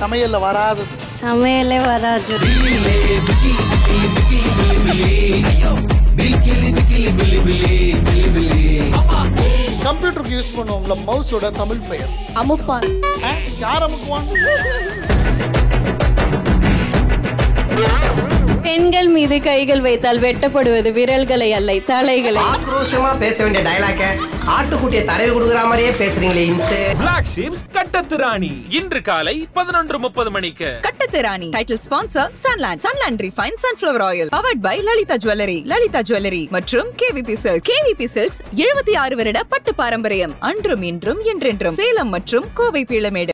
சமையல்ல வராதது சமையலே வராது கம்ப்யூட்டருக்கு யூஸ் பண்ணுவோம்ல மவுஸோட தமிழ் பெயர் அமுப்பான் ஆ, யார் அமுக்குவான் பெண்கள் மீது கைகள் வைத்தால் வெட்டப்படுவது விரல்களை அல்ல தலைகளை ஆக்ரோஷமா பேச வேண்டிய டயலாக்க ஆட்டுக்குட்டியை தடவி கொடுக்குற மாதிரியே பேசுறீங்களே இன்சு பிளாக் ஷீப்ஸ் கட்டத்திராணி இன்று காலை பதினொன்று முப்பது மணிக்கு கட்டத்திராணி title sponsor Sunland Sunland refine sunflower oil powered by Lalitha jewellery Lalitha jewellery மற்றும் கேவிபி சில்க்ஸ் கேவிபி சில்க்ஸ் எழுபத்தி ஆறு வருட பட்டு பாரம்பரியம் அன்றும் இன்றும் என்றென்றும் சேலம் மற்றும் கோவை பீளமேடு